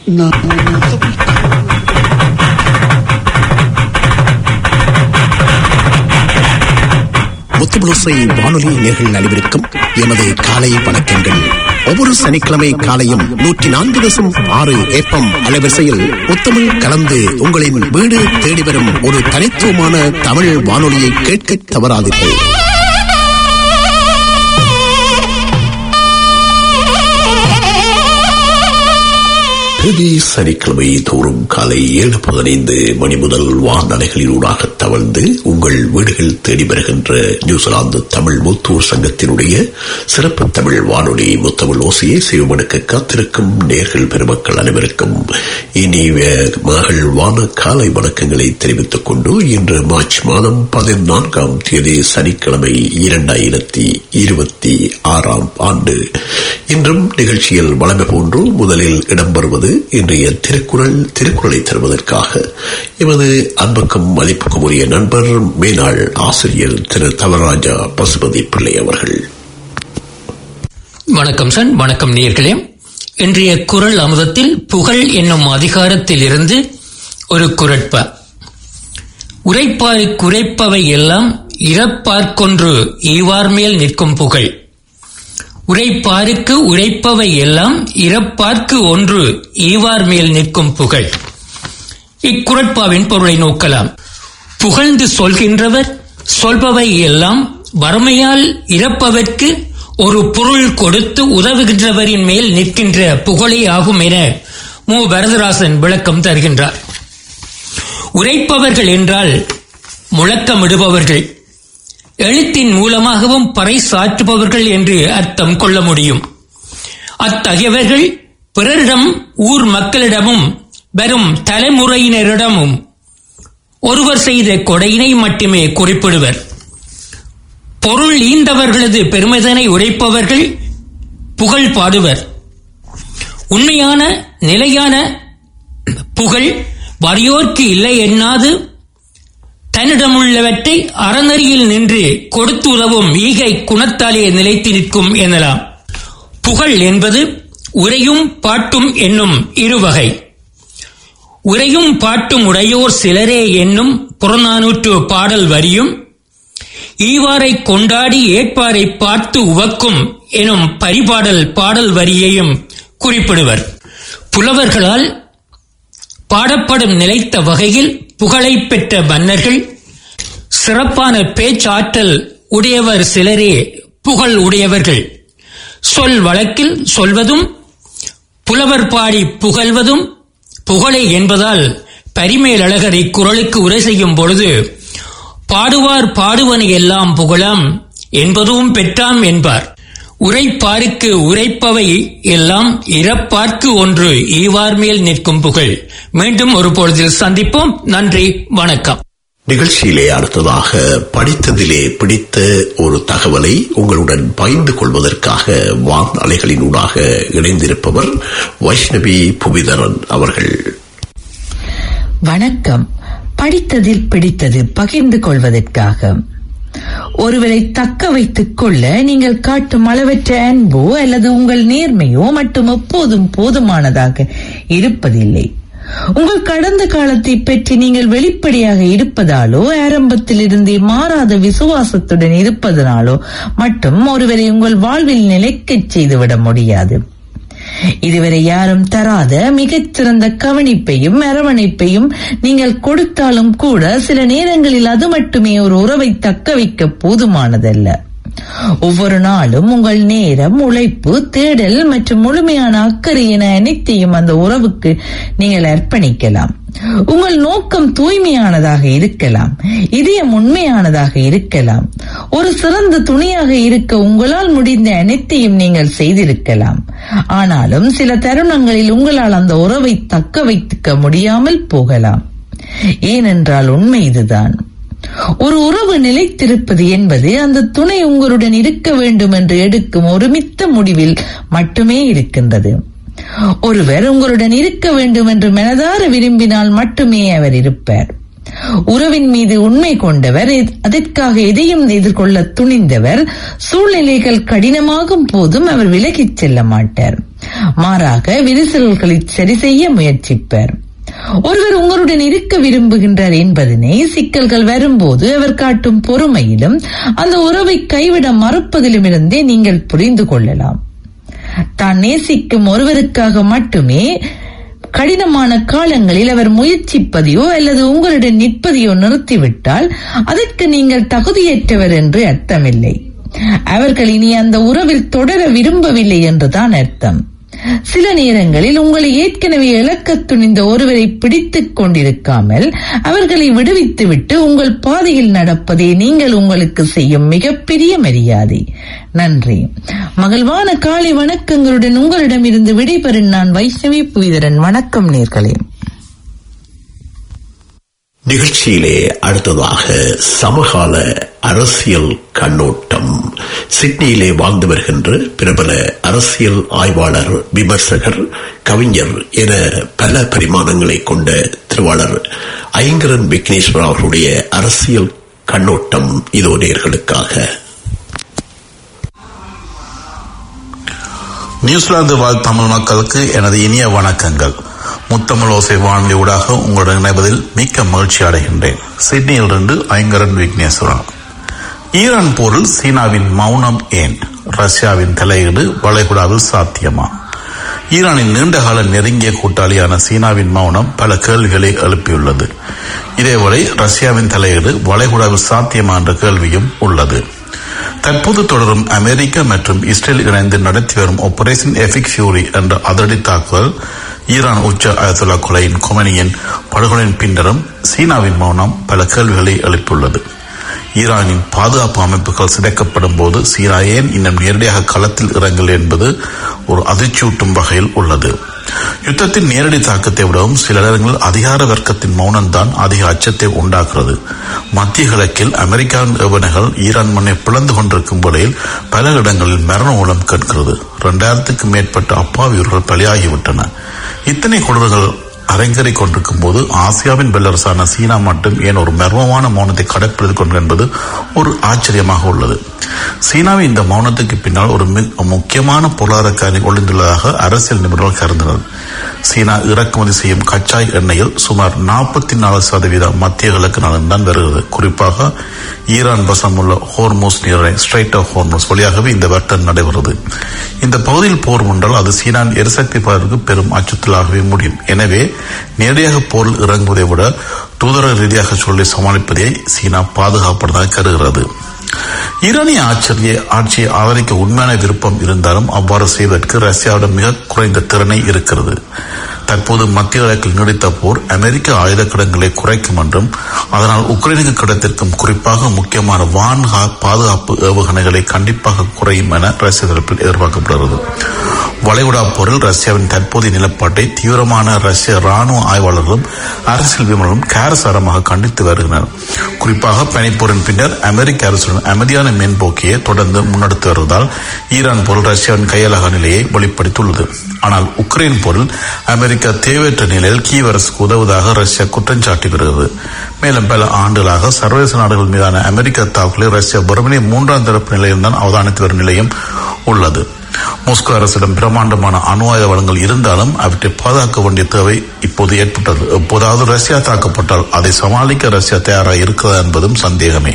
முத்துபுளுசை வானொலி நேர்கள் அனைவருக்கும் எமது காலை வணக்கங்கள் ஒவ்வொரு சனிக்கிழமை காலையும் நூற்றி நான்கு தசம் ஆறு ஏப்பம் அலைவரிசையில் முத்தமிழ் கலந்து உங்களின் வீடு தேடி வரும் ஒரு தனித்துவமான தமிழ் வானொலியை கேட்க தவறாதீர்கள் பிரதி சனிக்கிழமை தோறும் காலை ஏழு பதினைந்து மணி முதல் வானலைகளினூடாக தவழ்ந்து உங்கள் வீடுகள் தேடி வருகின்ற நியூசிலாந்து தமிழ் மூத்தூர் சங்கத்தினுடைய சிறப்பு தமிழ் வானொலி முத்தமிழ் ஓசையை செய்வமனுக்கு காத்திருக்கும் நேர்கள் பெருமக்கள் அனைவருக்கும் இனி மகள்வான காலை வணக்கங்களை தெரிவித்துக் கொண்டு இன்று மார்ச் மாதம் பதினான்காம் தேதி சனிக்கிழமை இரண்டாயிரத்தி இருபத்தி ஆறாம் ஆண்டு இன்றும் நிகழ்ச்சியில் வழங்க போன்று முதலில் இடம்பெறுவது இன்றைய திருக்குறள் திருக்குறளை தருவதற்காக எமது அன்புக்கும் மதிப்புக்கும் உரிய நண்பர் மேனாள் ஆசிரியர் திரு தவராஜா பசுபதி பிள்ளை அவர்கள் வணக்கம் சன் வணக்கம் நேர்களே இன்றைய குரல் அமுதத்தில் புகழ் என்னும் அதிகாரத்தில் இருந்து ஒரு குரட்பா உரைப்பாருக்கு உரைப்பவை எல்லாம் இறப்பார்க்கொன்று ஈவார் மேல் நிற்கும் புகழ் உரைப்பாருக்கு உரைப்பவை எல்லாம் இறப்பார்க்கு ஒன்று ஈவார் மேல் நிற்கும் புகழ் இக்குரட்பாவின் பொருளை நோக்கலாம் புகழ்ந்து சொல்கின்றவர் சொல்பவை எல்லாம் வறுமையால் இறப்பவர்க்கு ஒரு பொருள் கொடுத்து உதவுகின்றவரின் மேல் நிற்கின்ற புகழே ஆகும் என மு வரதராசன் விளக்கம் தருகின்றார் உரைப்பவர்கள் என்றால் முழக்கமிடுபவர்கள் எழுத்தின் மூலமாகவும் பறை சாற்றுபவர்கள் என்று அர்த்தம் கொள்ள முடியும் அத்தகையவர்கள் பிறரிடம் ஊர் மக்களிடமும் வரும் தலைமுறையினரிடமும் ஒருவர் செய்த கொடையினை மட்டுமே குறிப்பிடுவர் பொருள் ஈந்தவர்களது பெருமிதனை உரைப்பவர்கள் புகழ் பாடுவர் உண்மையான நிலையான புகழ் வறியோர்க்கு இல்லை எண்ணாது தன்னிடமுள்ளவற்றை அறநெறியில் நின்று கொடுத்து உதவும் ஈகை குணத்தாலே நிலைத்து நிற்கும் எனலாம் புகழ் என்பது உரையும் பாட்டும் என்னும் இருவகை உரையும் பாட்டும் உடையோர் சிலரே என்னும் புறநானூற்று பாடல் வரியும் ஈவாரை கொண்டாடி ஏற்பாரை பார்த்து உவக்கும் எனும் பரிபாடல் பாடல் வரியையும் குறிப்பிடுவர் புலவர்களால் பாடப்படும் நிலைத்த வகையில் புகழை பெற்ற மன்னர்கள் சிறப்பான பேச்சாற்றல் உடையவர் சிலரே புகழ் உடையவர்கள் சொல் வழக்கில் சொல்வதும் புலவர் பாடி புகழ்வதும் புகழை என்பதால் பரிமேலழகர் இக்குறளுக்கு உரை செய்யும் பொழுது பாடுவார் பாடுவன எல்லாம் புகழாம் என்பதும் பெற்றாம் என்பார் உரைப்பாருக்கு உரைப்பவை எல்லாம் இறப்பார்க்கு ஒன்று ஈவார் மேல் நிற்கும் புகழ் மீண்டும் ஒரு பொழுதில் சந்திப்போம் நன்றி வணக்கம் நிகழ்ச்சியிலே அடுத்ததாக படித்ததிலே பிடித்த ஒரு தகவலை உங்களுடன் பகிர்ந்து கொள்வதற்காக வான் அலைகளினூடாக இணைந்திருப்பவர் வைஷ்ணவி புவிதரன் அவர்கள் வணக்கம் படித்ததில் பிடித்தது பகிர்ந்து கொள்வதற்காக ஒருவரை தக்க வைத்துக் கொள்ள நீங்கள் காட்டும் அளவற்ற அன்போ அல்லது உங்கள் நேர்மையோ மட்டும் எப்போதும் போதுமானதாக இருப்பதில்லை உங்கள் கடந்த காலத்தை பற்றி நீங்கள் வெளிப்படையாக இருப்பதாலோ ஆரம்பத்தில் இருந்தே மாறாத விசுவாசத்துடன் இருப்பதனாலோ மட்டும் ஒருவரை உங்கள் வாழ்வில் நிலைக்கச் செய்துவிட முடியாது இதுவரை யாரும் தராத மிகச்சிறந்த கவனிப்பையும் அரவணைப்பையும் நீங்கள் கொடுத்தாலும் கூட சில நேரங்களில் அது மட்டுமே ஒரு உறவை தக்க வைக்க போதுமானதல்ல ஒவ்வொரு நாளும் உங்கள் நேரம் உழைப்பு தேடல் மற்றும் முழுமையான அக்கறை என அனைத்தையும் அந்த உறவுக்கு நீங்கள் அர்ப்பணிக்கலாம் உங்கள் நோக்கம் தூய்மையானதாக இருக்கலாம் இதயம் உண்மையானதாக இருக்கலாம் ஒரு சிறந்த துணையாக இருக்க உங்களால் முடிந்த அனைத்தையும் நீங்கள் செய்திருக்கலாம் ஆனாலும் சில தருணங்களில் உங்களால் அந்த உறவை தக்க வைத்துக்க முடியாமல் போகலாம் ஏனென்றால் உண்மை இதுதான் ஒரு உறவு நிலைத்திருப்பது என்பது அந்த துணை உங்களுடன் இருக்க வேண்டும் என்று எடுக்கும் ஒருமித்த முடிவில் மட்டுமே இருக்கின்றது ஒருவர் உங்களுடன் இருக்க வேண்டும் என்று மனதார விரும்பினால் மட்டுமே அவர் இருப்பார் உறவின் மீது உண்மை கொண்டவர் எத்- அதற்காக எதையும் எதிர்கொள்ள துணிந்தவர் சூழ்நிலைகள் கடினமாகும் போதும் அவர் விலகிச் செல்ல மாட்டார் மாறாக விரிசல்களை சரி செய்ய முயற்சிப்பார் ஒருவர் உங்களுடன் இருக்க விரும்புகின்றார் என்பதனை சிக்கல்கள் வரும்போது அவர் காட்டும் பொறுமையிலும் அந்த உறவை கைவிட மறுப்பதிலுமிருந்தே நீங்கள் புரிந்து கொள்ளலாம் தான் நேசிக்கும் ஒருவருக்காக மட்டுமே கடினமான காலங்களில் அவர் முயற்சிப்பதையோ அல்லது உங்களுடன் நிற்பதையோ நிறுத்திவிட்டால் அதற்கு நீங்கள் தகுதியற்றவர் என்று அர்த்தமில்லை அவர்கள் இனி அந்த உறவில் தொடர விரும்பவில்லை என்றுதான் அர்த்தம் சில நேரங்களில் உங்களை ஏற்கனவே இழக்கத் துணிந்த ஒருவரை பிடித்துக் கொண்டிருக்காமல் அவர்களை விடுவித்துவிட்டு உங்கள் பாதையில் நடப்பதே நீங்கள் உங்களுக்கு செய்யும் மிகப்பெரிய மரியாதை நன்றி மகிழ்வான காலை வணக்கங்களுடன் உங்களிடமிருந்து விடைபெறும் நான் வைஷ்ணவி புவிதரன் வணக்கம் நேர்களே நிகழ்ச்சியிலே அடுத்ததாக சமகால அரசியல் கண்ணோட்டம் சிட்னியிலே வாழ்ந்து வருகின்ற பிரபல அரசியல் ஆய்வாளர் விமர்சகர் கவிஞர் என பல பரிமாணங்களை கொண்ட திருவாளர் ஐங்கரன் விக்னேஸ்வர் அவர்களுடைய அரசியல் கண்ணோட்டம் இதோ நேர்களுக்காக நியூசிலாந்து வாழ் தமிழ் மக்களுக்கு எனது இனிய வணக்கங்கள் முத்தமிழ் ஓசை வானொலி ஊடாக உங்களுடன் இணைவதில் மிக்க மகிழ்ச்சி அடைகின்றேன் சிட்னியிலிருந்து ஐங்கரன் விக்னேஸ்வரன் ஈரான் போரில் சீனாவின் மௌனம் ஏன் ரஷ்யாவின் தலையீடு வளைகுடாவில் சாத்தியமா ஈரானின் நீண்டகால நெருங்கிய கூட்டாளியான சீனாவின் மௌனம் பல கேள்விகளை எழுப்பியுள்ளது இதேவேளை ரஷ்யாவின் தலையீடு வளைகுடாவில் சாத்தியமா என்ற கேள்வியும் உள்ளது தற்போது தொடரும் அமெரிக்கா மற்றும் இஸ்ரேல் இணைந்து நடத்தி வரும் ஆபரேஷன் எஃபிக் ஃபியூரி என்ற அதிரடி தாக்குதல் ஈரான் உச்ச அயத்துல்லா கொலையின் கொமனியின் படுகொலையின் பின்னரும் சீனாவின் மௌனம் பல கேள்விகளை எழுப்பியுள்ளது ஈரானின் பாதுகாப்பு அமைப்புகள் சிதைக்கப்படும் போது சீனா ஏன் இன்னும் நேரடியாக களத்தில் இறங்கல் என்பது ஒரு அதிர்ச்சியூட்டும் வகையில் உள்ளது யுத்தத்தின் நேரடி தாக்கத்தை விடவும் சில நேரங்களில் அதிகார வர்க்கத்தின் மௌனம்தான் அதிக அச்சத்தை உண்டாக்குறது மத்திய கிழக்கில் அமெரிக்காவின் ஏவனைகள் ஈரான் மண்ணை பிளந்து கொண்டிருக்கும் வேளையில் பல இடங்களில் மரண ஓலம் கேட்கிறது இரண்டாயிரத்துக்கும் மேற்பட்ட அப்பாவியர்கள் பலியாகிவிட்டன இத்தனை கொடர்கள் அரங்கேறிக் கொண்டிருக்கும் போது ஆசியாவின் வல்லரசான சீனா மட்டும் ஏன் ஒரு மர்மமான மௌனத்தை கடைப்பிடித்துக் கொண்டு என்பது ஒரு ஆச்சரியமாக உள்ளது சீனாவின் இந்த மௌனத்துக்கு பின்னால் ஒரு மிக முக்கியமான பொருளாதார காரணி ஒளிந்துள்ளதாக அரசியல் நிபுணர்கள் கருதினர் சீனா இறக்குமதி செய்யும் கச்சா எண்ணெயில் சுமார் நாற்பத்தி நாலு சதவீதம் மத்திய கிழக்கு நாடுதான் வருகிறது குறிப்பாக ஈரான் வசம் உள்ள ஹோர்மோஸ் நீரை ஸ்ட்ரைட் ஆஃப் ஹோர்மோஸ் வழியாகவே இந்த வர்த்தகம் நடைபெறுகிறது இந்த பகுதியில் போர் என்றால் அது சீனாவின் எரிசக்தி பாதற்கு பெரும் அச்சுறுத்தலாகவே முடியும் எனவே நேரடியாக போரில் இறங்குவதை விட தூதரக ரீதியாக சொல்லி சமாளிப்பதை சீனா பாதுகாப்பதாக கருதுகிறது ஈரானிய ஆச்சரிய ஆட்சியை ஆதரிக்க உண்மையான விருப்பம் இருந்தாலும் அவ்வாறு செய்வதற்கு ரஷ்யாவிடம் மிக குறைந்த திறனை இருக்கிறது தற்போது மத்திய கிழக்கில் நீடித்த போர் அமெரிக்க ஆயுத கிடங்களை குறைக்கும் என்றும் அதனால் உக்ரைனுக்கு கிடைத்திருக்கும் குறிப்பாக முக்கியமான வான் பாதுகாப்பு ஏவுகணைகளை கண்டிப்பாக குறையும் என ரஷ்ய தரப்பில் எதிர்பார்க்கப்படுகிறது வளைகுடா போரில் ரஷ்யாவின் தற்போதைய நிலப்பாட்டை தீவிரமான ரஷ்ய ராணுவ ஆய்வாளர்களும் அரசியல் விமர்களும் காரசாரமாக கண்டித்து வருகின்றனர் குறிப்பாக பனிப்போரின் பின்னர் அமெரிக்க அரசுடன் அமைதியான மேன்போக்கையை தொடர்ந்து முன்னெடுத்து வருவதால் ஈரான் போரில் ரஷ்யாவின் கையலாக நிலையை வெளிப்படுத்தியுள்ளது ஆனால் உக்ரைன் போரில் அமெரிக்கா தேவையற்ற நிலையில் கீவ் அரசுக்கு உதவுவதாக ரஷ்யா குற்றம் சாட்டி வருகிறது மேலும் பல ஆண்டுகளாக சர்வதேச நாடுகள் மீதான அமெரிக்க தாக்குதலை ரஷ்யா வெறுமனே மூன்றாம் தரப்பு நிலையில்தான் அவதானித்து வரும் நிலையும் உள்ளது மாஸ்கோ அரசிடம் பிரம்மாண்டமான அணு ஆயுத வளங்கள் இருந்தாலும் அவற்றை பாதுகாக்க வேண்டிய தேவை இப்போது ஏற்பட்டது எப்போதாவது ரஷ்யா தாக்கப்பட்டால் அதை சமாளிக்க ரஷ்யா தயாராக இருக்கிறதா என்பதும் சந்தேகமே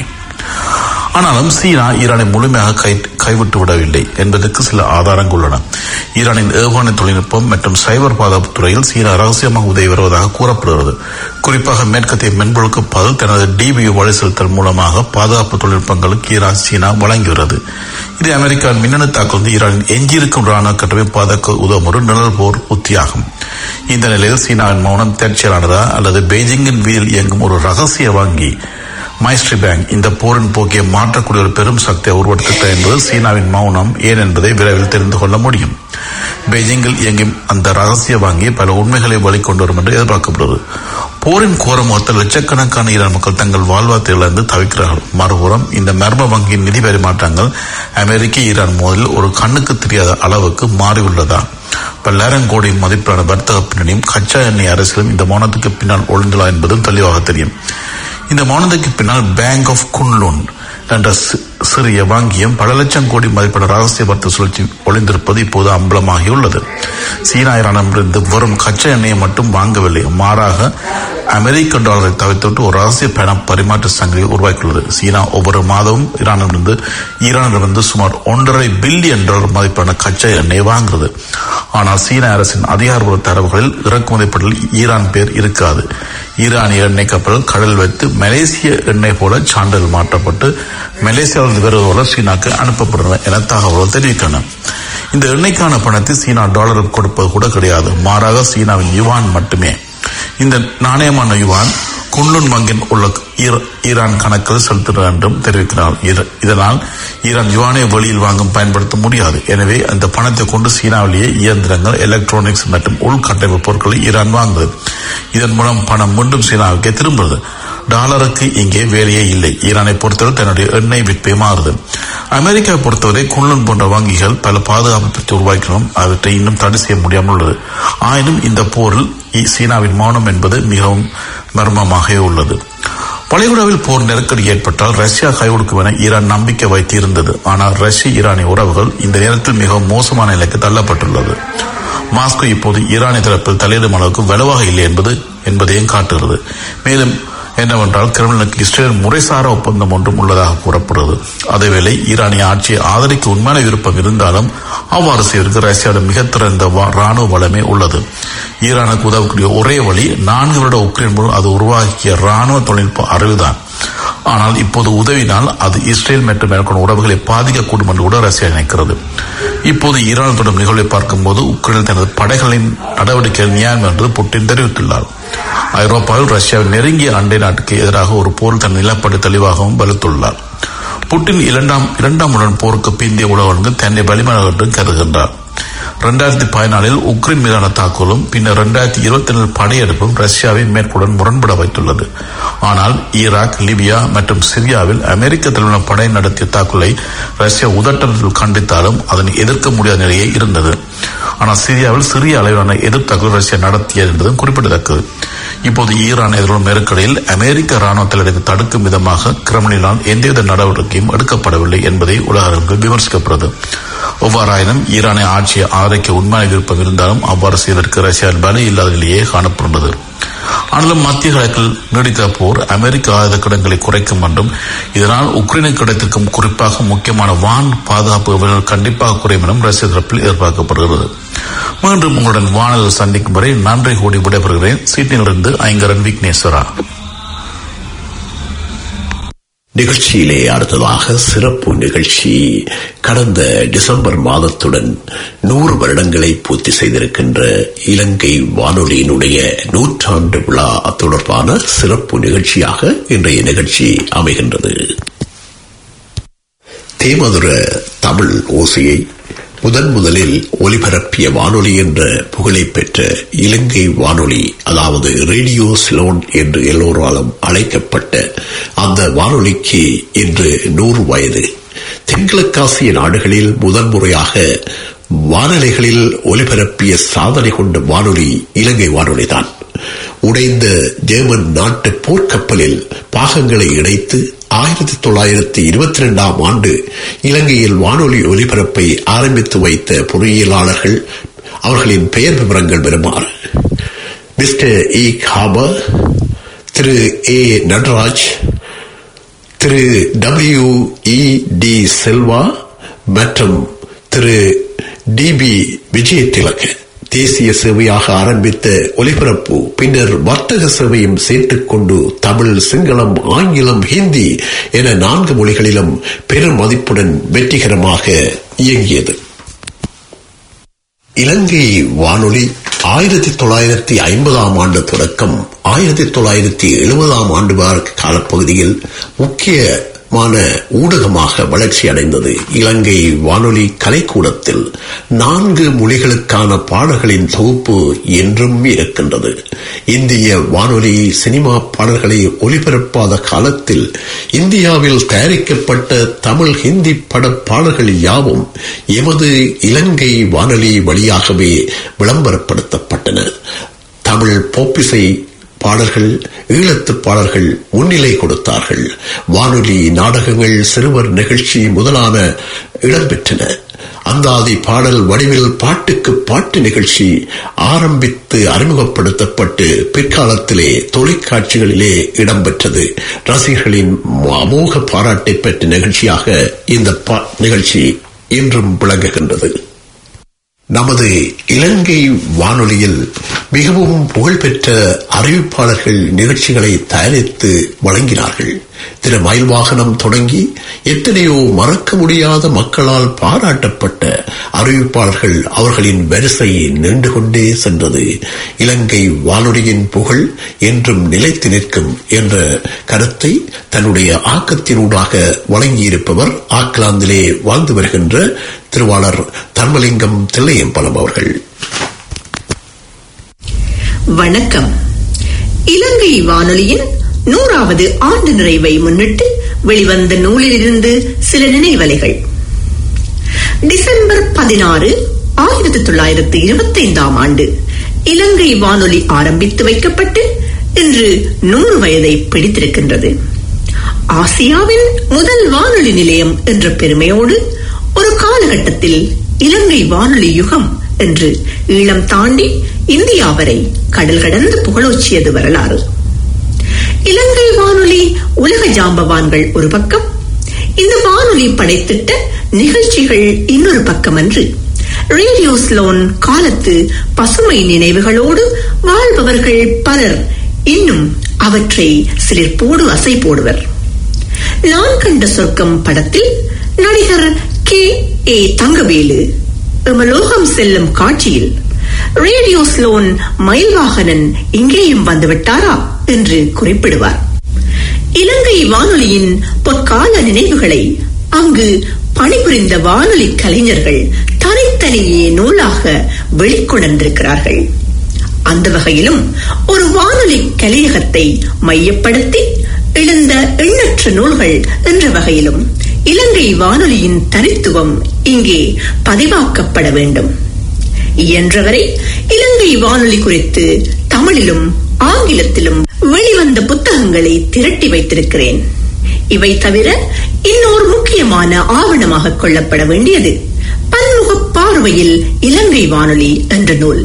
ஆனாலும் சீனா ஈரானை முழுமையாக கை கைவிட்டு விடவில்லை என்பதற்கு சில ஆதாரங்கள் உள்ளன ஈரானின் ஏவுகணை தொழில்நுட்பம் மற்றும் சைபர் பாதுகாப்பு துறையில் சீனா ரகசியமாக உதவி வருவதாக கூறப்படுகிறது குறிப்பாக மேற்கத்திய மென்பொருளுக்கு பதில் தனது டிபியு வழி செலுத்தல் மூலமாக பாதுகாப்பு தொழில்நுட்பங்களுக்கு ஈரான் சீனா வழங்குகிறது இது அமெரிக்காவின் மின்னணு தாக்குதல் ஈரானின் எஞ்சியிருக்கும் ராணுவ கட்டமைப்பு பாதுகாக்க உதவும் ஒரு நிழல் போர் உத்தியாகும் இந்த நிலையில் சீனாவின் மௌனம் தற்செயலானதா அல்லது பெய்ஜிங்கின் வீதியில் இயங்கும் ஒரு ரகசிய வங்கி மைஸ்ட்ரி பேங்க் இந்த போரின் போக்கியை மாற்றக்கூடிய ஒரு பெரும் சக்தியை உருவெடுத்த என்பது சீனாவின் மௌனம் ஏன் என்பதை விரைவில் தெரிந்து கொள்ள முடியும் பெய்ஜிங்கில் இயங்கும் அந்த ரகசிய வங்கி பல உண்மைகளை வெளிக்கொண்டு வரும் என்று எதிர்பார்க்கப்படுகிறது போரின் கோரமுகத்தில் லட்சக்கணக்கான ஈரான் மக்கள் தங்கள் வாழ்வாதாரத்திலிருந்து தவிக்கிறார்கள் மறுபுறம் இந்த மர்ம வங்கியின் நிதி பரிமாற்றங்கள் அமெரிக்க ஈரான் மோதலில் ஒரு கண்ணுக்கு தெரியாத அளவுக்கு மாறியுள்ளதா பல்லாயிரம் கோடி மதிப்பிலான வர்த்தக பின்னணியும் கச்சா எண்ணெய் அரசியலும் இந்த மௌனத்துக்கு பின்னால் ஒளிந்துள்ளா என்பதும் தெளிவாக தெரியும் இந்த மௌனத்துக்கு பின்னால் பேங்க் ஆஃப் குன்லுன் என்ற சி- சிறிய வங்கியும் பல லட்சம் கோடி மதிப்பிட ரகசிய வர்த்தக சுழற்சி ஒளிந்திருப்பது இப்போது அம்பலமாகியுள்ளது சீனா ஈரானிடமிருந்து வெறும் கச்சா எண்ணெயை மட்டும் வாங்கவில்லை மாறாக அமெரிக்க டாலரை தவிர்த்துவிட்டு ஒரு ரகசிய பண பரிமாற்ற சங்கிலியை உருவாக்கியுள்ளது சீனா ஒவ்வொரு மாதமும் ஈரானிலிருந்து ஈரானிடமிருந்து சுமார் ஒன்றரை பில்லியன் டாலர் மதிப்பான கச்சா எண்ணெய் வாங்குகிறது ஆனால் சீன அரசின் அதிகாரப்பூர்வ தரவுகளில் இறக்குமதி பட்டியலில் ஈரான் பேர் இருக்காது ஈரானிய எண்ணெய் கப்பல் கடல் வைத்து மலேசிய எண்ணெய் போல சான்றிதழ் மாற்றப்பட்டு மலேசியாவிலிருந்து வருவது போல சீனாக்கு அனுப்பப்படுகின்றன என தகவல்கள் தெரிவிக்கின்றன இந்த எண்ணெய்க்கான பணத்தை சீனா டாலருக்கு கொடுப்பது கூட கிடையாது மாறாக சீனாவின் யுவான் மட்டுமே இந்த நாணயமான யுவான் குன்லுன் வங்கின் உள்ள ஈர- ஈரான் கணக்கில் செலுத்துகிறது என்றும் தெரிவிக்கிறார் இத- இதனால் ஈரான் யுவானை வெளியில் வாங்கும் பயன்படுத்த முடியாது எனவே அந்த பணத்தை கொண்டு சீனாவிலேயே இயந்திரங்கள் எலக்ட்ரானிக்ஸ் மற்றும் உள்கட்டமைப்பு பொருட்களை ஈரான் வாங்குகிறது இதன் மூலம் பணம் மீண்டும் சீனாவுக்கே திரும்புகிறது டாலருக்கு இங்கே வேலையே இல்லை ஈரானை பொறுத்தவரை தன்னுடைய எண்ணெய் விற்பை மாறுது அமெரிக்காவை பொறுத்தவரை குன்லுன் போன்ற வங்கிகள் பல பாதுகாப்பு பற்றி உருவாக்கினாலும் அவற்றை இன்னும் தடை செய்ய முடியாமல் உள்ளது ஆயினும் இந்த போரில் இ- சீனாவின் மௌனம் என்பது மிகவும் மர்மமாக உள்ளது வளைகுடாவில் போர் நெருக்கடி ஏற்பட்டால் ரஷ்யா கைகொடுக்கும் என ஈரான் நம்பிக்கை வைத்திருந்தது ஆனால் ரஷ்ய ஈரானிய உறவுகள் இந்த நேரத்தில் மிகவும் மோசமான நிலைக்கு தள்ளப்பட்டுள்ளது மாஸ்கோ இப்போது ஈரானிய தரப்பில் தலையிடும் அளவுக்கு வலுவாக இல்லை என்பது என்பதையும் காட்டுகிறது மேலும் என்னவென்றால் கிரெம்லினுக்கு இஸ்ரேல் முறைசாரா ஒப்பந்தம் ஒன்றும் உள்ளதாக கூறப்படுகிறது அதேவேளை ஈரானிய ஆட்சியை ஆதரிக்க உண்மையான விருப்பம் இருந்தாலும் அவ்வாறு செய்வதற்கு ரஷ்யாவிடம் மிக திறந்த வா- ராணுவ வளமே உள்ளது ஈரானுக்கு உதவக்கூடிய ஒரே வழி நான்கு வருட உக்ரைன் மூலம் அது உருவாக்கிய ராணுவ தொழில்நுட்ப அறிவுதான் ஆனால் இப்போது உதவினால் அது இஸ்ரேல் மற்றும் மேற்கொண்ட உறவுகளை பாதிக்கக்கூடும் என்று கூட ரஷ்யா நினைக்கிறது இப்போது ஈரான் தொடரும் நிகழ்வை பார்க்கும்போது உக்ரைனில் தனது படைகளின் நடவடிக்கை நியாயம் என்று புட்டின் தெரிவித்துள்ளார் ஐரோப்பாவில் ரஷ்யாவின் நெருங்கிய அண்டை நாட்டுக்கு எதிராக ஒரு போர் தன் நிலப்படி தெளிவாகவும் வலுத்துள்ளார் புட்டின் இரண்டாம் இரண்டாம் உடன் போருக்கு பிந்திய உலகங்கள் தன்னை வலிமையாக என்று கருதுகின்றார் இரண்டாயிரத்தி பதினாலில் உக்ரைன் மீதான தாக்குதலும் பின்னர் இரண்டாயிரத்தி இருபத்தி ஏழு படையெடுப்பும் ரஷ்யாவை மேற்குடன் முரண்பட வைத்துள்ளது ஆனால் ஈராக் லிபியா மற்றும் சிரியாவில் அமெரிக்க தலைமையிலான படை நடத்திய தாக்குதலை ரஷ்யா உதட்டத்தில் கண்டித்தாலும் அதனை எதிர்க்க முடியாத நிலையே இருந்தது ஆனால் சிரியாவில் சிறிய அளவிலான எதிர்த்தாக்குதல் ரஷ்யா நடத்தியது என்பதும் குறிப்பிடத்தக்கது இப்போது ஈரான் எதிர்கொள்ளும் நெருக்கடியில் அமெரிக்க ராணுவ தலைவருக்கு தடுக்கும் விதமாக கிரெம்லினால் எந்தவித நடவடிக்கையும் எடுக்கப்படவில்லை என்பதை உலக அரங்கு விமர்சிக்கப்படுகிறது எவ்வாறாயினும் ஈரானை ஆட்சியை ஆதரிக்க உண்மையான விருப்பம் இருந்தாலும் அவ்வாறு செய்வதற்கு ரஷ்யாவின் பலி இல்லாத நிலையே காணப்படுகிறது ஆனாலும் மத்திய கிழக்கில் நீடித்த போர் அமெரிக்க ஆயுத கிடங்களை குறைக்கும் என்றும் இதனால் உக்ரைனுக்கு கிடைத்திருக்கும் குறிப்பாக முக்கியமான வான் பாதுகாப்பு விவரங்கள் கண்டிப்பாக குறையும் எனவும் ரஷ்ய தரப்பில் எதிர்பார்க்கப்படுகிறது மீண்டும் உங்களுடன் வானல் சந்திக்கும் வரை நன்றி கூடி விடைபெறுகிறேன் சீட்டிலிருந்து ஐங்கரன் விக்னேஸ்வரா நிகழ்ச்சியிலே அடுத்ததாக சிறப்பு நிகழ்ச்சி கடந்த டிசம்பர் மாதத்துடன் நூறு வருடங்களை பூர்த்தி செய்திருக்கின்ற இலங்கை வானொலியினுடைய நூற்றாண்டு விழா தொடர்பான சிறப்பு நிகழ்ச்சியாக இன்றைய நிகழ்ச்சி அமைகின்றது தேமதுர தமிழ் ஓசையை முதன் முதலில் ஒலிபரப்பிய வானொலி என்ற புகழை பெற்ற இலங்கை வானொலி அதாவது ரேடியோ சிலோன் என்று எல்லோராலும் அழைக்கப்பட்ட அந்த வானொலிக்கு இன்று நூறு வயது தென்கிழக்காசிய நாடுகளில் முதன்முறையாக வானொலிகளில் ஒலிபரப்பிய சாதனை கொண்ட வானொலி இலங்கை வானொலிதான் உடைந்த ஜெர்மன் நாட்டு போர்க்கப்பலில் பாகங்களை இணைத்து ஆயிரத்தி தொள்ளாயிரத்தி இருபத்தி ரெண்டாம் ஆண்டு இலங்கையில் வானொலி ஒலிபரப்பை ஆரம்பித்து வைத்த பொறியியலாளர்கள் அவர்களின் பெயர் விவரங்கள் வருமாறு மிஸ்டர் இ காபர் திரு ஏ நடராஜ் திரு டபிள்யூ இ டி செல்வா மற்றும் திரு டி பி விஜயதிலக தேசிய சேவையாக ஆரம்பித்த ஒலிபரப்பு பின்னர் வர்த்தக சேவையும் சேர்த்துக் கொண்டு தமிழ் சிங்களம் ஆங்கிலம் ஹிந்தி என நான்கு மொழிகளிலும் பெரும் மதிப்புடன் வெற்றிகரமாக இயங்கியது இலங்கை வானொலி ஆயிரத்தி தொள்ளாயிரத்தி ஐம்பதாம் ஆண்டு தொடக்கம் ஆயிரத்தி தொள்ளாயிரத்தி எழுபதாம் ஆண்டு வார காலப்பகுதியில் முக்கிய ஊடகமாக வளர்ச்சி அடைந்தது இலங்கை வானொலி கலைக்கூடத்தில் நான்கு மொழிகளுக்கான பாடல்களின் தொகுப்பு என்றும் இருக்கின்றது இந்திய வானொலி சினிமா பாடல்களை ஒலிபரப்பாத காலத்தில் இந்தியாவில் தயாரிக்கப்பட்ட தமிழ் ஹிந்தி பட பாடல்கள் யாவும் எமது இலங்கை வானொலி வழியாகவே விளம்பரப்படுத்தப்பட்டன தமிழ் போப்பிசை பாடல்கள் ஈழத்து பாடல்கள் முன்னிலை கொடுத்தார்கள் வானொலி நாடகங்கள் சிறுவர் நிகழ்ச்சி முதலான இடம்பெற்றன அந்தாதி பாடல் வடிவில் பாட்டுக்கு பாட்டு நிகழ்ச்சி ஆரம்பித்து அறிமுகப்படுத்தப்பட்டு பிற்காலத்திலே தொலைக்காட்சிகளிலே இடம்பெற்றது ரசிகர்களின் அமோக பாராட்டை பெற்ற நிகழ்ச்சியாக இந்த நிகழ்ச்சி இன்றும் விளங்குகின்றது நமது இலங்கை வானொலியில் மிகவும் புகழ்பெற்ற அறிவிப்பாளர்கள் நிகழ்ச்சிகளை தயாரித்து வழங்கினார்கள் திரு மயில்வாகனம் தொடங்கி எத்தனையோ மறக்க முடியாத மக்களால் பாராட்டப்பட்ட அறிவிப்பாளர்கள் அவர்களின் வரிசை நீண்டு கொண்டே சென்றது இலங்கை வானொலியின் புகழ் என்றும் நிலைத்து நிற்கும் என்ற கருத்தை தன்னுடைய ஆக்கத்தினூடாக வழங்கியிருப்பவர் ஆக்லாந்திலே வாழ்ந்து வருகின்ற திருவாளர் தர்மலிங்கம் தில்லையம்பலம் அவர்கள் வணக்கம் இலங்கை வானொலியின் நூறாவது ஆண்டு நிறைவை முன்னிட்டு வெளிவந்த நூலிலிருந்து சில நினைவலைகள் டிசம்பர் பதினாறு ஆயிரத்தி தொள்ளாயிரத்தி இருபத்தி ஐந்தாம் ஆண்டு இலங்கை வானொலி ஆரம்பித்து வைக்கப்பட்டு இன்று நூறு வயதை பிடித்திருக்கின்றது ஆசியாவின் முதல் வானொலி நிலையம் என்ற பெருமையோடு ஒரு காலகட்டத்தில் இலங்கை வானொலி யுகம் என்று ஈழம் தாண்டி இந்தியா வரை கடல் கடந்து புகழோச்சியது வரலாறு இலங்கை வானொலி உலக ஜாம்பவான்கள் ஒரு பக்கம் இந்த வானொலி படைத்திட்ட நிகழ்ச்சிகள் இன்னொரு பக்கம் என்று ரேடியோ ஸ்லோன் காலத்து பசுமை நினைவுகளோடு வாழ்பவர்கள் பலர் இன்னும் அவற்றை சிலிர்ப்போடு அசை போடுவர் நான் கண்ட சொர்க்கம் படத்தில் நடிகர் கே ஏ தங்கவேலு எமலோகம் செல்லும் காட்சியில் ரேடியோ ஸ்லோன் மயில்வாகனன் இங்கேயும் வந்துவிட்டாரா என்று குறிப்பிடுவார் இலங்கை வானொலியின் பொற்கால நினைவுகளை அங்கு பணிபுரிந்த வானொலி கலைஞர்கள் தனித்தனியே நூலாக வெளிக்கொணர்ந்திருக்கிறார்கள் அந்த வகையிலும் ஒரு வானொலி கலையகத்தை மையப்படுத்தி எழுந்த எண்ணற்ற நூல்கள் என்ற வகையிலும் இலங்கை வானொலியின் தனித்துவம் இங்கே பதிவாக்கப்பட வேண்டும் இயன்றவரை இலங்கை வானொலி குறித்து தமிழிலும் ஆங்கிலத்திலும் வெளிவந்த புத்தகங்களை திரட்டி வைத்திருக்கிறேன் இவை தவிர இன்னொரு முக்கியமான ஆவணமாக கொள்ளப்பட வேண்டியது பன்முக பார்வையில் இலங்கை வானொலி என்ற நூல்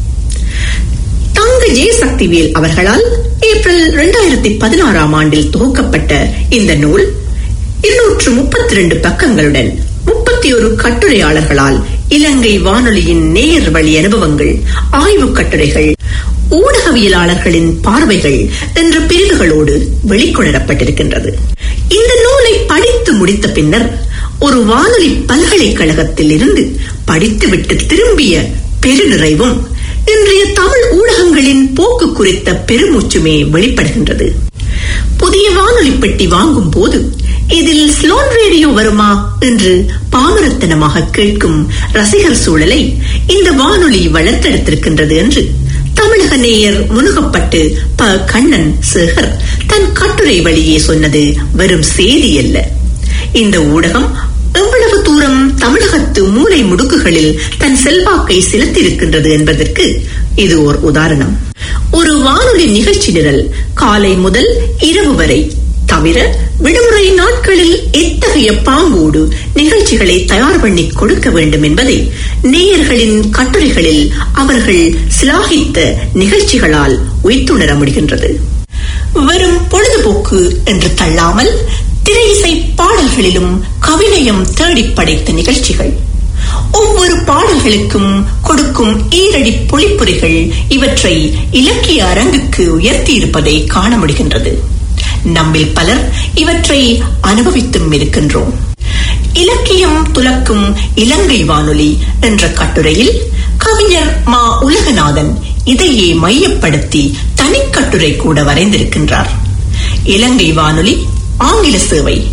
தங்க ஜெயசக்திவேல் அவர்களால் ஏப்ரல் இரண்டாயிரத்தி பதினாறாம் ஆண்டில் துவக்கப்பட்ட இந்த நூல் இருநூற்று முப்பத்தி இரண்டு பக்கங்களுடன் முப்பத்தி ஒரு கட்டுரையாளர்களால் இலங்கை வானொலியின் நேர் வழி அனுபவங்கள் ஆய்வுக் கட்டுரைகள் ஊடகவியலாளர்களின் பார்வைகள் என்ற பிரிவுகளோடு வெளிக்கொணரப்பட்டிருக்கின்றது இந்த நூலை படித்து முடித்த பின்னர் ஒரு வானொலி பல்கலைக்கழகத்தில் இருந்து படித்துவிட்டு திரும்பிய பெருநிறைவும் இன்றைய தமிழ் ஊடகங்களின் போக்கு குறித்த பெருமூச்சுமே வெளிப்படுகின்றது புதிய வானொலி பெட்டி வாங்கும் போது இதில் ஸ்லோன் ரேடியோ வருமா என்று பாமரத்தனமாக கேட்கும் ரசிகர் சூழலை இந்த வானொலி வளர்த்தெடுத்திருக்கின்றது என்று தமிழக நேயர் முனுகப்பட்டு ப கண்ணன் சேகர் தன் கட்டுரை வழியே சொன்னது வெறும் செய்தி அல்ல இந்த ஊடகம் எவ்வளவு தூரம் தமிழகத்து மூலை முடுக்குகளில் தன் செல்வாக்கை செலுத்தியிருக்கின்றது என்பதற்கு இது ஓர் உதாரணம் ஒரு வானொலி நிகழ்ச்சி நிரல் காலை முதல் இரவு வரை தவிர விடுமுறை நாட்களில் எத்தகைய பாங்கோடு நிகழ்ச்சிகளை தயார் பண்ணி கொடுக்க வேண்டும் என்பதை நேயர்களின் கட்டுரைகளில் அவர்கள் சிலாகித்த நிகழ்ச்சிகளால் உய்த்துணர முடிகின்றது வெறும் பொழுதுபோக்கு என்று தள்ளாமல் திரையிசை பாடல்களிலும் கவிநயம் தேடி படைத்த நிகழ்ச்சிகள் ஒவ்வொரு பாடல்களுக்கும் கொடுக்கும் ஈரடி பொழிப்புரைகள் இவற்றை இலக்கிய அரங்குக்கு உயர்த்தியிருப்பதை காண முடிகின்றது நம்மில் பலர் இவற்றை அனுபவித்தும் இருக்கின்றோம் இலக்கியம் துலக்கும் இலங்கை வானொலி என்ற கட்டுரையில் கவிஞர் மா உலகநாதன் இதையே மையப்படுத்தி தனிக்கட்டுரை கூட வரைந்திருக்கின்றார் இலங்கை வானொலி ஆங்கில சேவை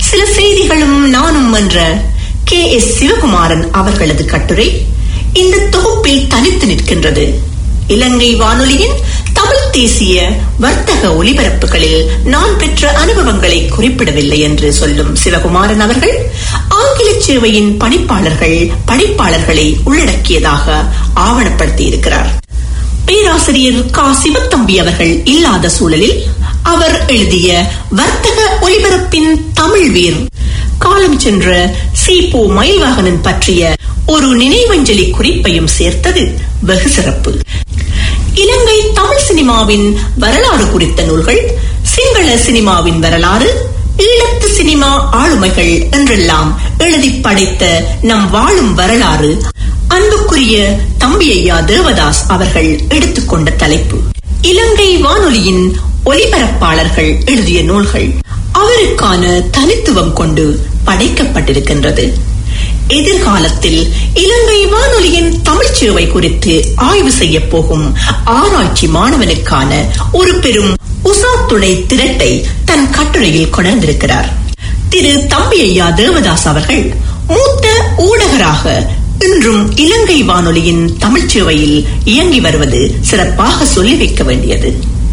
சில செய்திகளும் நானும் என்ற கே எஸ் சிவகுமாரன் அவர்களது கட்டுரை இந்த தொகுப்பில் தனித்து நிற்கின்றது இலங்கை வானொலியின் தமிழ் தேசிய வர்த்தக ஒலிபரப்புகளில் நான் பெற்ற அனுபவங்களை குறிப்பிடவில்லை என்று சொல்லும் சிவகுமாரன் அவர்கள் ஆங்கில சேவையின் பணிப்பாளர்கள் பணிப்பாளர்களை உள்ளடக்கியதாக ஆவணப்படுத்தி இருக்கிறார் பேராசிரியர் கா சிவத்தம்பி அவர்கள் இல்லாத சூழலில் அவர் எழுதிய வர்த்தக ஒலிபரப்பின் தமிழ் வீர் காலம் சென்ற சீபோ மயில்வாகனன் பற்றிய ஒரு நினைவஞ்சலி குறிப்பையும் சேர்த்தது வெகு சிறப்பு இலங்கை தமிழ் சினிமாவின் வரலாறு குறித்த நூல்கள் சிங்கள சினிமாவின் வரலாறு ஈழத்து சினிமா ஆளுமைகள் என்றெல்லாம் எழுதி படைத்த நம் வாழும் வரலாறு அன்புக்குரிய தம்பியையா தேவதாஸ் அவர்கள் எடுத்துக்கொண்ட தலைப்பு இலங்கை வானொலியின் ஒலிபரப்பாளர்கள் எழுதிய நூல்கள் அவருக்கான தனித்துவம் கொண்டு படைக்கப்பட்டிருக்கின்றது எதிர்காலத்தில் இலங்கை வானொலியின் தமிழ் சேவை குறித்து ஆய்வு செய்ய போகும் ஆராய்ச்சி மாணவனுக்கான ஒரு பெரும் உசா துணை திரட்டை தன் கட்டுரையில் கொணர்ந்திருக்கிறார் திரு தம்பியையா தேவதாஸ் அவர்கள் மூத்த ஊடகராக இன்றும் இலங்கை வானொலியின் தமிழ் சேவையில் இயங்கி வருவது சிறப்பாக சொல்லி வைக்க வேண்டியது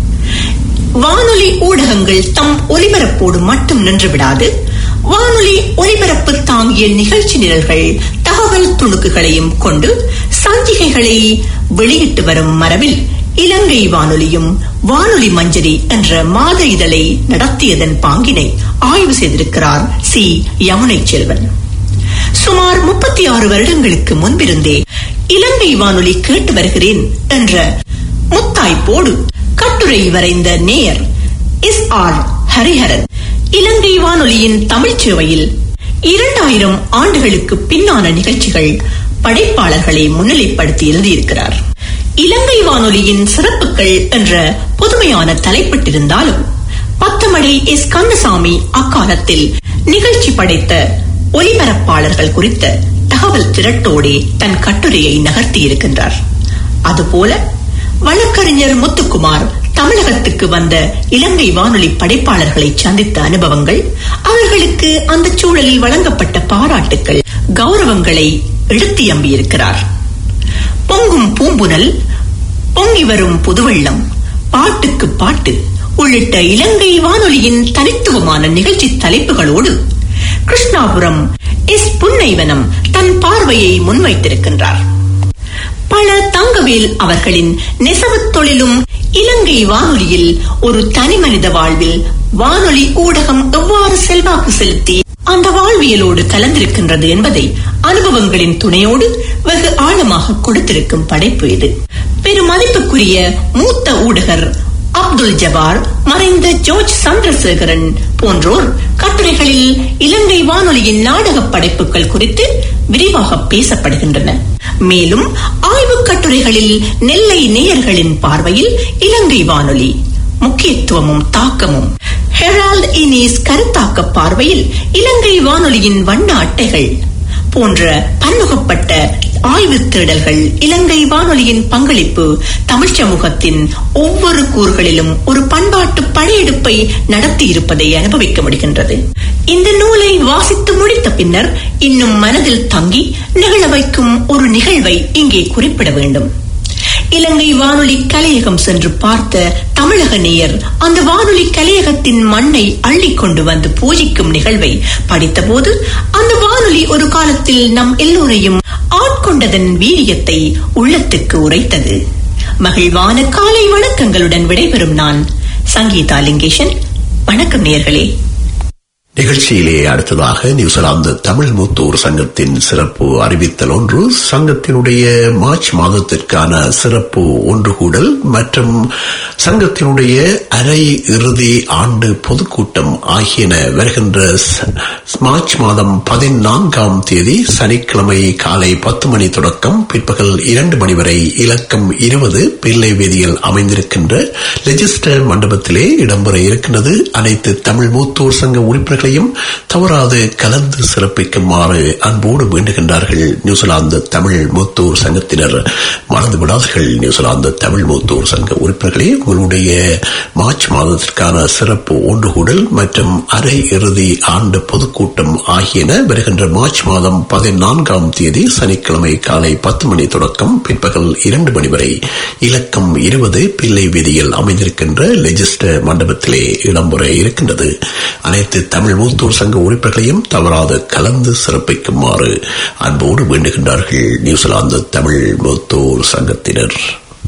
வானொலி ஊடகங்கள் தம் ஒலிபரப்போடு மட்டும் நின்றுவிடாது வானொலி ஒலிபரப்பு தாங்கிய நிகழ்ச்சி நிரல்கள் தகவல் துணுக்குகளையும் கொண்டு சஞ்சிகைகளை வெளியிட்டு வரும் மரபில் இலங்கை வானொலியும் வானொலி மஞ்சரி என்ற மாத இதழை நடத்தியதன் பாங்கினை ஆய்வு செய்திருக்கிறார் சி யமுனை செல்வன் சுமார் முப்பத்தி ஆறு வருடங்களுக்கு முன்பிருந்தே இலங்கை வானொலி கேட்டு வருகிறேன் என்ற முத்தாய்ப்போடு கட்டுரை வரைந்த நேயர் எஸ் ஆர் ஹரிஹரன் இலங்கை வானொலியின் தமிழ்ச் சேவையில் இரண்டாயிரம் ஆண்டுகளுக்கு பின்னான நிகழ்ச்சிகள் படைப்பாளர்களை முன்னிலைப்படுத்தி எழுதியிருக்கிறார் இலங்கை வானொலியின் சிறப்புகள் என்ற புதுமையான தலைப்பிட்டிருந்தாலும் பத்தமடை எஸ் கந்தசாமி அக்காலத்தில் நிகழ்ச்சி படைத்த ஒலிபரப்பாளர்கள் குறித்த தகவல் திரட்டோடே தன் கட்டுரையை நகர்த்தியிருக்கின்றார் அதுபோல வழக்கறிஞர் முத்துக்குமார் தமிழகத்துக்கு வந்த இலங்கை வானொலி படைப்பாளர்களை சந்தித்த அனுபவங்கள் அவர்களுக்கு அந்த சூழலில் வழங்கப்பட்ட பாராட்டுக்கள் கௌரவங்களை எடுத்தியம்பியிருக்கிறார் பொங்கும் பூம்புனல் பொங்கி வரும் புதுவெள்ளம் பாட்டுக்கு பாட்டு உள்ளிட்ட இலங்கை வானொலியின் தனித்துவமான நிகழ்ச்சி தலைப்புகளோடு கிருஷ்ணாபுரம் எஸ் புன்னைவனம் தன் பார்வையை முன்வைத்திருக்கின்றார் பல தங்கவேல் அவர்களின் நெசவுத் தொழிலும் இலங்கை வானொலியில் ஒரு தனி மனித வாழ்வில் வானொலி ஊடகம் எவ்வாறு செல்வாக்கு செலுத்தி அந்த வாழ்வியலோடு கலந்திருக்கின்றது என்பதை அனுபவங்களின் துணையோடு வெகு ஆழமாக கொடுத்திருக்கும் படைப்பு இது பெருமதிப்புக்குரிய மூத்த ஊடகர் அப்துல் ஜபார் மறைந்த ஜோர்ஜ் சந்திரசேகரன் போன்றோர் கட்டுரைகளில் இலங்கை வானொலியின் நாடக படைப்புகள் குறித்து விரிவாக பேசப்படுகின்றன மேலும் ஆய்வுக் கட்டுரைகளில் நெல்லை நேயர்களின் பார்வையில் இலங்கை வானொலி முக்கியத்துவமும் தாக்கமும் ஹெரால்ட் இனீஸ் கருத்தாக்க பார்வையில் இலங்கை வானொலியின் வண்ண அட்டைகள் போன்ற பன்முகப்பட்ட ஆய்வு தேடல்கள் இலங்கை வானொலியின் பங்களிப்பு தமிழ் சமூகத்தின் ஒவ்வொரு கூறுகளிலும் ஒரு பண்பாட்டு படையெடுப்பை நடத்தி இருப்பதை அனுபவிக்க முடிகின்றது இந்த நூலை வாசித்து முடித்த பின்னர் இன்னும் மனதில் தங்கி நிகழ வைக்கும் ஒரு நிகழ்வை இங்கே குறிப்பிட வேண்டும் இலங்கை வானொலி கலையகம் சென்று பார்த்த தமிழக நேயர் அந்த வானொலி கலையகத்தின் மண்ணை அள்ளி கொண்டு வந்து பூஜிக்கும் நிகழ்வை படித்தபோது அந்த வானொலி ஒரு காலத்தில் நம் எல்லோரையும் ஆட்கொண்டதன் வீரியத்தை உள்ளத்துக்கு உரைத்தது மகிழ்வான காலை வணக்கங்களுடன் விடைபெறும் நான் சங்கீதா லிங்கேஷன் வணக்கம் நேயர்களே நிகழ்ச்சியிலே அடுத்ததாக நியூசிலாந்து தமிழ் மூத்தோர் சங்கத்தின் சிறப்பு அறிவித்தல் ஒன்று சங்கத்தினுடைய மார்ச் மாதத்திற்கான சிறப்பு ஒன்று கூடல் மற்றும் சங்கத்தினுடைய அரை இறுதி ஆண்டு பொதுக்கூட்டம் ஆகியன வருகின்ற மார்ச் மாதம் பதினான்காம் தேதி சனிக்கிழமை காலை பத்து மணி தொடக்கம் பிற்பகல் இரண்டு மணி வரை இலக்கம் இருபது பிள்ளை வீதியில் அமைந்திருக்கின்ற லெஜிஸ்டர் மண்டபத்திலே இடம்பெற இருக்கின்றது அனைத்து தமிழ் மூத்தோர் சங்க உறுப்பினர்கள் நிகழ்ச்சிகளையும் தவறாது கலந்து சிறப்பிக்குமாறு அன்போடு வேண்டுகின்றார்கள் நியூசிலாந்து தமிழ் மூத்தூர் சங்கத்தினர் மறந்து விடாதீர்கள் நியூசிலாந்து தமிழ் மூத்தூர் சங்க உறுப்பினர்களே உங்களுடைய மார்ச் மாதத்திற்கான சிறப்பு ஒன்றுகூடல் மற்றும் அரை இறுதி ஆண்டு பொதுக்கூட்டம் ஆகியன வருகின்ற மார்ச் மாதம் பதினான்காம் தேதி சனிக்கிழமை காலை பத்து மணி தொடக்கம் பிற்பகல் இரண்டு மணி வரை இலக்கம் இருபது பிள்ளை வீதியில் அமைந்திருக்கின்ற லெஜிஸ்டர் மண்டபத்திலே இடம்பெற இருக்கின்றது அனைத்து தமிழ் மூத்தூர் சங்க உறுப்பினர்களையும் தவறாது கலந்து சிறப்பிக்குமாறு அன்போடு வேண்டுகின்றார்கள் நியூசிலாந்து தமிழ் மூத்தூர் சங்கத்தினர்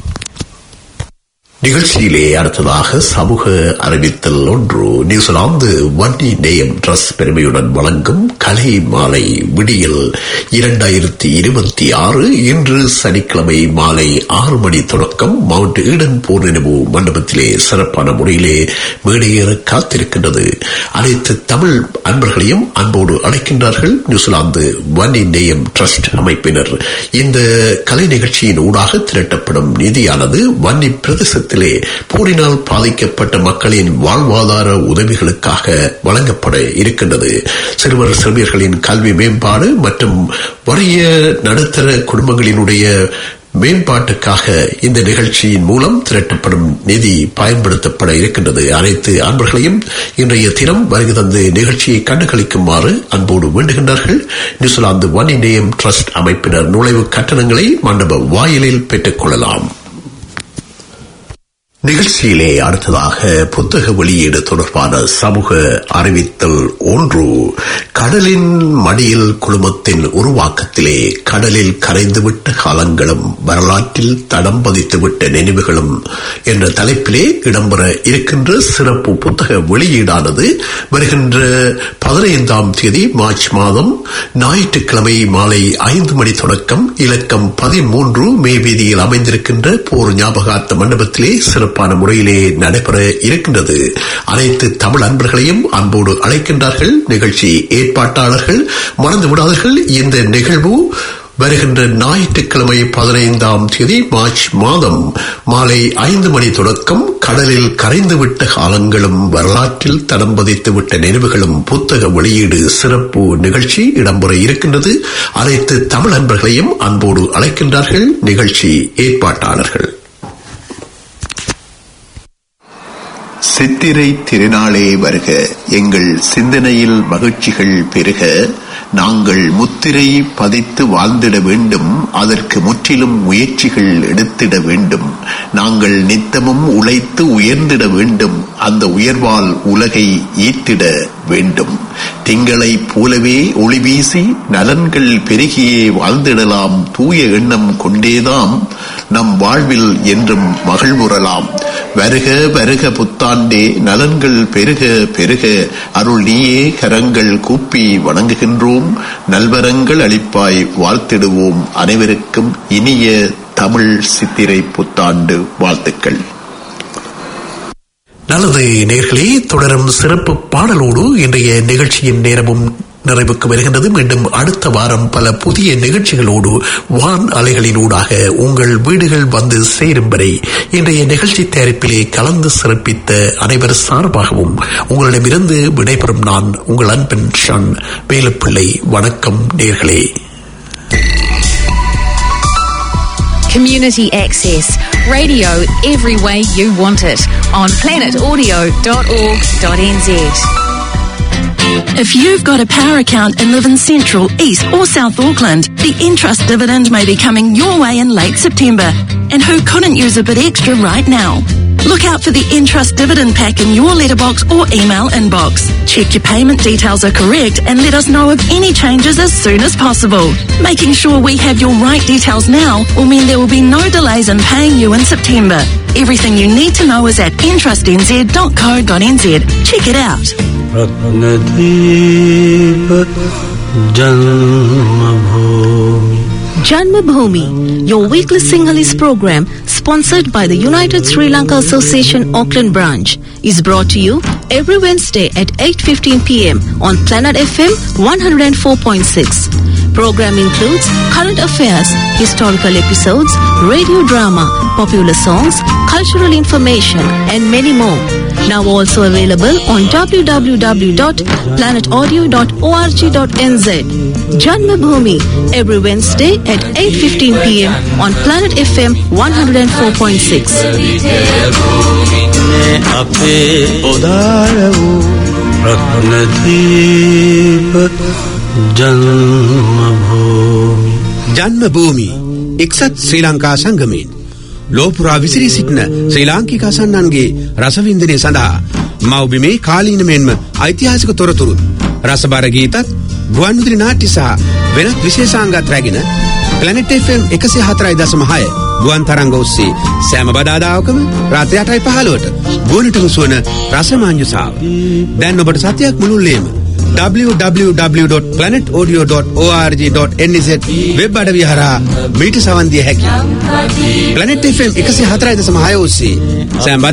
நிகழ்ச்சியிலே அடுத்ததாக சமூக அறிவித்தல் ஒன்று நியூசிலாந்து வன்னி நேயம் ட்ரஸ்ட் பெருமையுடன் வழங்கும் கலை மாலை விடியல் இரண்டாயிரத்தி இருபத்தி ஆறு இன்று சனிக்கிழமை மாலை ஆறு மணி தொடக்கம் மவுண்ட் ஈடன் போர் நினைவு மண்டபத்திலே சிறப்பான முறையிலே மேடையேற காத்திருக்கின்றது அனைத்து தமிழ் அன்பர்களையும் அன்போடு அழைக்கின்றார்கள் நியூசிலாந்து வன்னி நேயம் ட்ரஸ்ட் அமைப்பினர் இந்த கலை நிகழ்ச்சியின் ஊடாக திரட்டப்படும் நிதியானது வன்னி பிரதேச மாநிலத்திலே போரினால் பாதிக்கப்பட்ட மக்களின் வாழ்வாதார உதவிகளுக்காக வழங்கப்பட இருக்கின்றது சிறுவர் சிறுமியர்களின் கல்வி மேம்பாடு மற்றும் வறிய நடுத்தர குடும்பங்களினுடைய மேம்பாட்டுக்காக இந்த நிகழ்ச்சியின் மூலம் திரட்டப்படும் நிதி பயன்படுத்தப்பட இருக்கின்றது அனைத்து அன்பர்களையும் இன்றைய தினம் வருகை தந்து நிகழ்ச்சியை கண்டுகளிக்குமாறு அன்போடு வேண்டுகின்றார்கள் நியூசிலாந்து ஒன் இண்டியம் ட்ரஸ்ட் அமைப்பினர் நுழைவு கட்டணங்களை மண்டப வாயிலில் பெற்றுக் கொள்ளலாம் நிகழ்ச்சியிலே அடுத்ததாக புத்தக வெளியீடு தொடர்பான சமூக அறிவித்தல் ஒன்று கடலின் மடியில் குழுமத்தின் உருவாக்கத்திலே கடலில் கரைந்துவிட்ட காலங்களும் வரலாற்றில் தடம் பதித்துவிட்ட நினைவுகளும் என்ற தலைப்பிலே இடம்பெற இருக்கின்ற சிறப்பு புத்தக வெளியீடானது வருகின்ற பதினைந்தாம் தேதி மார்ச் மாதம் ஞாயிற்றுக்கிழமை மாலை ஐந்து மணி தொடக்கம் இலக்கம் பதிமூன்று மே வீதியில் அமைந்திருக்கின்ற போர் ஞாபகார்த்த மண்டபத்திலே சிறப்பு சிறப்பான முறையிலே நடைபெற இருக்கின்றது அனைத்து தமிழ் அன்பர்களையும் அன்போடு அழைக்கின்றார்கள் நிகழ்ச்சி ஏற்பாட்டாளர்கள் மறந்து விடாதீர்கள் இந்த நிகழ்வு வருகின்ற ஞாயிற்றுக்கிழமை பதினைந்தாம் தேதி மார்ச் மாதம் மாலை ஐந்து மணி தொடக்கம் கடலில் கரைந்துவிட்ட காலங்களும் வரலாற்றில் தடம் பதித்துவிட்ட நினைவுகளும் புத்தக வெளியீடு சிறப்பு நிகழ்ச்சி இடம்பெற இருக்கின்றது அனைத்து தமிழ் அன்பர்களையும் அன்போடு அழைக்கின்றார்கள் நிகழ்ச்சி ஏற்பாட்டாளர்கள் சித்திரை திருநாளே வருக எங்கள் சிந்தனையில் மகிழ்ச்சிகள் பெருக நாங்கள் முத்திரை பதித்து வாழ்ந்திட வேண்டும் அதற்கு முற்றிலும் முயற்சிகள் எடுத்திட வேண்டும் நாங்கள் நித்தமும் உழைத்து உயர்ந்திட வேண்டும் அந்த உயர்வால் உலகை ஈர்த்திட வேண்டும் திங்களை போலவே ஒளி வீசி நலன்கள் பெருகியே வாழ்ந்திடலாம் தூய எண்ணம் கொண்டேதாம் நம் வாழ்வில் என்றும் மகிழ்வுறலாம் வருக வருக புத்தாண்டே நலன்கள் பெருக பெருக அருள் நீயே கரங்கள் கூப்பி வணங்குகின்றோம் நல்வரங்கள் அளிப்பாய் வாழ்த்திடுவோம் அனைவருக்கும் இனிய தமிழ் சித்திரை புத்தாண்டு வாழ்த்துக்கள் நல்லது நேர்களே தொடரும் சிறப்பு பாடலோடு இன்றைய நிகழ்ச்சியின் நேரமும் நிறைவுக்கு வருகின்றது மீண்டும் அடுத்த வாரம் பல புதிய நிகழ்ச்சிகளோடு வான் அலைகளினூடாக உங்கள் வீடுகள் வந்து சேரும் வரை இன்றைய நிகழ்ச்சி தயாரிப்பிலே கலந்து சிறப்பித்த அனைவர் சார்பாகவும் உங்களிடமிருந்து விடைபெறும் நான் உங்கள் அன்பன் ஷான் வேலுப்பிள்ளை வணக்கம் நேர்களே Community Access. Radio every way you want it on planetaudio.org.nz. If you've got a power account and live in Central, East or South Auckland, the Entrust dividend may be coming your way in late September. And who couldn't use a bit extra right now? Look out for the Entrust dividend pack in your letterbox or email inbox. Check your payment details are correct and let us know of any changes as soon as possible. Making sure we have your right details now will mean there will be no delays in paying you in September. Everything you need to know is at entrustnz.co.nz. Check it out. Ratnadeep जन्मभूमि Janmabhoomi, your weekly Sinhalese program, sponsored by the United Sri Lanka Association Auckland branch, is brought to you every Wednesday at 8.15 pm on Planet FM 104.6. Program includes current affairs, historical episodes, radio drama, popular songs, cultural information, and many more. Now also available on www.planetaudio.org.nz. Janma Bhoomi every Wednesday at 8:15 p.m. on Planet FM 104.6. අපේ ඔදාර වූ රත්නදීප ජන්මභූමි ජන්ම භූමි එක්සත් ශ්‍රී ලංකා සංගමයෙන් ලෝපුරා විසිරී සිටින ශ්‍රී ලාංකික අසන්නන්ගේ රසවින්දනය සඳහා මවබිමේ කාලීනමෙන්ම ඓතිහාසික තොරතුරුත් රසබර ගීතත් ගුවන්විදුලි නාට්‍ය සහ වෙනත් විශේෂාංගත් රැගෙන ප්ලැනට් FM එකසිය හතරයි දසම හය ගුවන් තරංග ඔස්සේ සෑම බදාදාවකම රාත්‍රී අටයි පහළොවට ගුවනට මුසුවන රසමාංජුසාව. දැන් ඔබට සතියක් මුළුල්ලේම www.planetaudio.org.nz වෙබ් අඩවිය හරහා මීට සවන් දිය හැකියි. Planet FM 104.6 ඔස්සේ සෑම